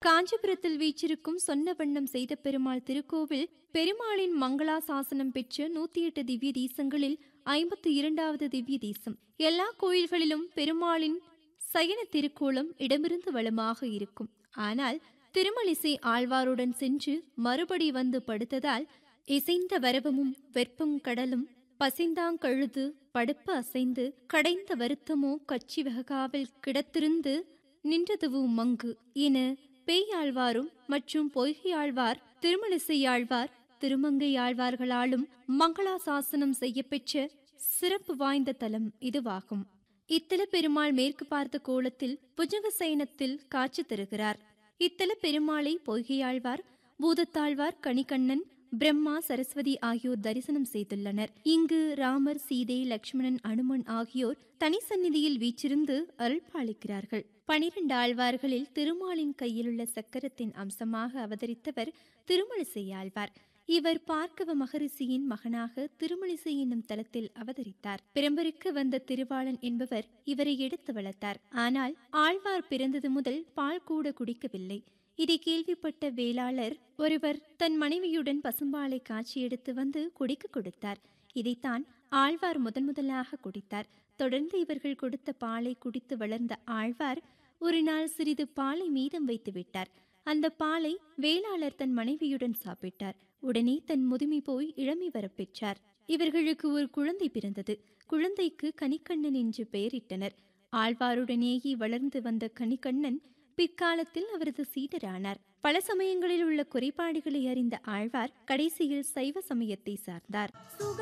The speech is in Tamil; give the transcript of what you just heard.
காஞ்சிபுரத்தில் வீச்சிருக்கும் சொன்ன வண்ணம் செய்த பெருமாள் திருக்கோவில் பெருமாளின் மங்களாசாசனம் பெற்ற நூத்தி எட்டு திவ்ய தேசங்களில் ஐம்பத்தி இரண்டாவது திவ்ய தேசம் எல்லா கோயில்களிலும் பெருமாளின் சயன திருக்கோலம் இடமிருந்து வளமாக இருக்கும் ஆனால் திருமலிசை ஆழ்வாருடன் சென்று மறுபடி வந்து படுத்ததால் இசைந்த வரவமும் வெப்பம் கடலும் பசிந்தாங்கழுது படுப்பு அசைந்து கடைந்த வருத்தமோ கச்சி வகாவில் கிடத்திருந்து நின்றதுவு மங்கு என பேயாழ்வாரும் மற்றும் பொய்கையாழ்வார் திருமலிசையாழ்வார் திருமங்கையாழ்வார்களாலும் மங்களாசாசனம் செய்யப்பெற்ற சிறப்பு வாய்ந்த தலம் இதுவாகும் இத்தல பெருமாள் மேற்கு பார்த்த கோலத்தில் புஜங்க சயனத்தில் காட்சி தருகிறார் இத்தல பெருமாளை பொய்கையாழ்வார் பூதத்தாழ்வார் கணிகண்ணன் பிரம்மா சரஸ்வதி ஆகியோர் தரிசனம் செய்துள்ளனர் இங்கு ராமர் சீதை லக்ஷ்மணன் அனுமன் ஆகியோர் தனி சந்நிதியில் வீச்சிருந்து அருள்பாலிக்கிறார்கள் பனிரெண்டு ஆழ்வார்களில் திருமாலின் கையிலுள்ள சக்கரத்தின் அம்சமாக அவதரித்தவர் திருமலிசை ஆழ்வார் இவர் பார்க்கவ மகரிஷியின் மகனாக திருமலிசை என்னும் தலத்தில் அவதரித்தார் பிரம்பருக்கு வந்த திருவாளன் என்பவர் இவரை எடுத்து வளர்த்தார் ஆனால் ஆழ்வார் பிறந்தது முதல் பால் கூட குடிக்கவில்லை இதை கேள்விப்பட்ட வேளாளர் ஒருவர் தன் மனைவியுடன் பசும்பாலை காட்சி எடுத்து வந்து குடிக்க கொடுத்தார் இதைத்தான் ஆழ்வார் முதன் முதலாக குடித்தார் தொடர்ந்து இவர்கள் கொடுத்த பாலை குடித்து வளர்ந்த ஆழ்வார் ஒரு நாள் சிறிது பாலை மீதம் வைத்து விட்டார் அந்த பாலை வேளாளர் தன் மனைவியுடன் சாப்பிட்டார் உடனே தன் முதுமை போய் இளமை வரப்பெற்றார் இவர்களுக்கு ஒரு குழந்தை பிறந்தது குழந்தைக்கு கனிக்கண்ணன் என்று பெயரிட்டனர் ஆழ்வாருடனேயே வளர்ந்து வந்த கனிக்கண்ணன் பிற்காலத்தில் அவரது சீடரானார் பல சமயங்களில் உள்ள குறைபாடுகளை அறிந்த ஆழ்வார் கடைசியில் சைவ சமயத்தை சார்ந்தார்